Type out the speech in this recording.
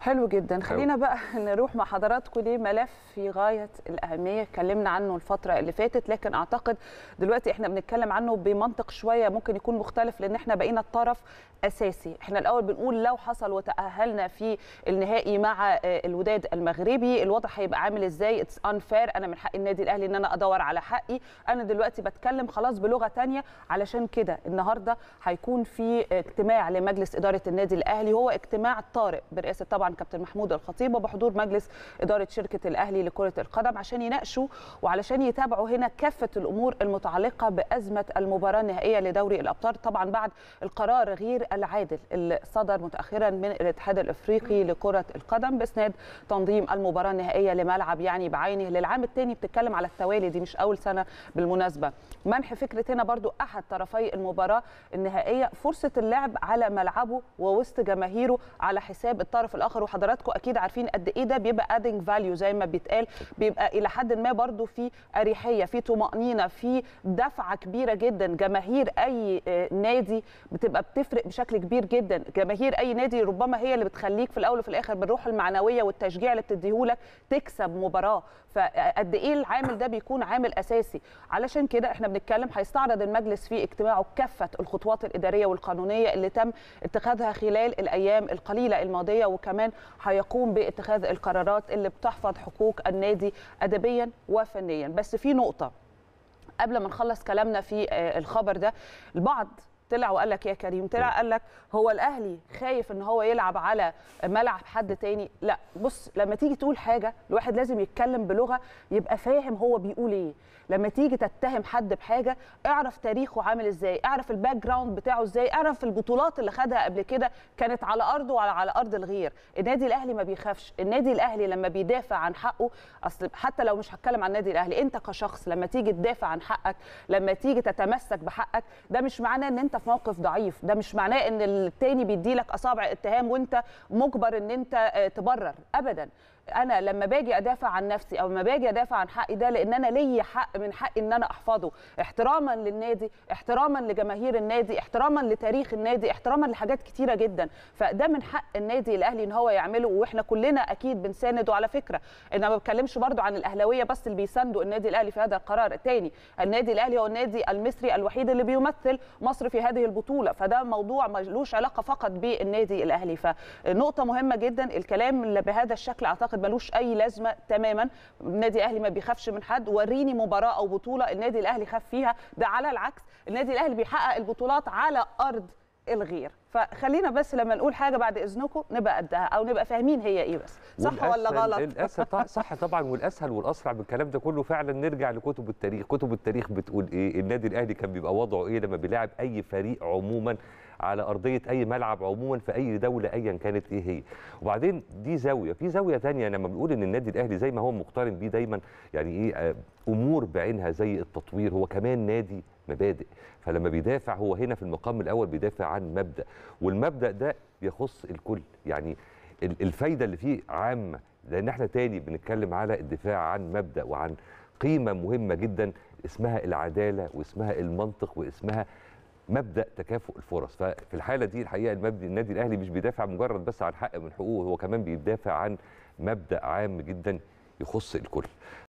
حلو جدا خلينا بقى نروح مع حضراتكم لملف في غايه الاهميه اتكلمنا عنه الفتره اللي فاتت لكن اعتقد دلوقتي احنا بنتكلم عنه بمنطق شويه ممكن يكون مختلف لان احنا بقينا الطرف اساسي احنا الاول بنقول لو حصل وتاهلنا في النهائي مع الوداد المغربي الوضع هيبقى عامل ازاي اتس انفير انا من حق النادي الاهلي ان انا ادور على حقي انا دلوقتي بتكلم خلاص بلغه ثانيه علشان كده النهارده هيكون في اجتماع لمجلس اداره النادي الاهلي هو اجتماع طارئ برئاسه طبعا كابتن محمود الخطيب وبحضور مجلس اداره شركه الاهلي لكره القدم عشان يناقشوا وعلشان يتابعوا هنا كافه الامور المتعلقه بازمه المباراه النهائيه لدوري الابطال طبعا بعد القرار غير العادل اللي صدر متاخرا من الاتحاد الافريقي لكره القدم باسناد تنظيم المباراه النهائيه لملعب يعني بعينه للعام الثاني بتتكلم على التوالي دي مش اول سنه بالمناسبه منح فكره هنا برضو احد طرفي المباراه النهائيه فرصه اللعب على ملعبه ووسط جماهيره على حساب الطرف الاخر وحضراتكم اكيد عارفين قد ايه ده بيبقى ادنج فاليو زي ما بيتقال بيبقى الى حد ما برضو في اريحيه في طمانينه في دفعه كبيره جدا جماهير اي نادي بتبقى بتفرق بشكل كبير جدا جماهير اي نادي ربما هي اللي بتخليك في الاول وفي الاخر بالروح المعنويه والتشجيع اللي بتديهولك تكسب مباراه فقد ايه العامل ده بيكون عامل اساسي علشان كده احنا بنتكلم هيستعرض المجلس في اجتماعه كافه الخطوات الاداريه والقانونيه اللي تم اتخاذها خلال الايام القليله الماضيه وكمان هيقوم باتخاذ القرارات اللي بتحفظ حقوق النادي ادبيا وفنيا بس في نقطه قبل ما نخلص كلامنا في الخبر ده البعض طلع وقال لك يا كريم طلع قال لك هو الاهلي خايف ان هو يلعب على ملعب حد تاني لا بص لما تيجي تقول حاجه الواحد لازم يتكلم بلغه يبقى فاهم هو بيقول ايه لما تيجي تتهم حد بحاجه اعرف تاريخه عامل ازاي اعرف الباك جراوند بتاعه ازاي اعرف البطولات اللي خدها قبل كده كانت على ارضه ولا على ارض الغير النادي الاهلي ما بيخافش النادي الاهلي لما بيدافع عن حقه اصل حتى لو مش هتكلم عن النادي الاهلي انت كشخص لما تيجي تدافع عن حقك لما تيجي تتمسك بحقك ده مش معناه ان انت في موقف ضعيف ده مش معناه ان التاني بيديلك اصابع اتهام وانت مجبر ان انت تبرر ابدا انا لما باجي ادافع عن نفسي او لما باجي ادافع عن حقي ده لان انا ليا حق من حقي ان انا احفظه احتراما للنادي احتراما لجماهير النادي احتراما لتاريخ النادي احتراما لحاجات كتيره جدا فده من حق النادي الاهلي ان هو يعمله واحنا كلنا اكيد بنسانده على فكره انا ما بتكلمش برضو عن الاهلاويه بس اللي بيساندوا النادي الاهلي في هذا القرار الثاني النادي الاهلي هو النادي المصري الوحيد اللي بيمثل مصر في هذه البطوله فده موضوع ملوش علاقه فقط بالنادي الاهلي فنقطه مهمه جدا الكلام اللي بهذا الشكل اعتقد ملوش اي لازمه تماما النادي الاهلي ما بيخافش من حد وريني مباراه او بطوله النادي الاهلي خاف فيها ده على العكس النادي الاهلي بيحقق البطولات على ارض الغير فخلينا بس لما نقول حاجه بعد اذنكم نبقى قدها او نبقى فاهمين هي ايه بس صح ولا غلط الاسهل صح طبعا والاسهل والاسرع من الكلام ده كله فعلا نرجع لكتب التاريخ كتب التاريخ بتقول ايه النادي الاهلي كان بيبقى وضعه ايه لما بيلاعب اي فريق عموما على ارضيه اي ملعب عموما في اي دوله ايا كانت ايه هي وبعدين دي زاويه في زاويه ثانيه لما بنقول ان النادي الاهلي زي ما هو مقترن بيه دايما يعني ايه امور بعينها زي التطوير هو كمان نادي مبادئ فلما بيدافع هو هنا في المقام الاول بيدافع عن مبدا والمبدا ده بيخص الكل يعني الفايده اللي فيه عامه لان احنا تاني بنتكلم على الدفاع عن مبدا وعن قيمه مهمه جدا اسمها العداله واسمها المنطق واسمها مبدا تكافؤ الفرص ففي الحاله دي الحقيقه المبدا النادي الاهلي مش بيدافع مجرد بس عن حق من حقوقه هو كمان بيدافع عن مبدا عام جدا يخص الكل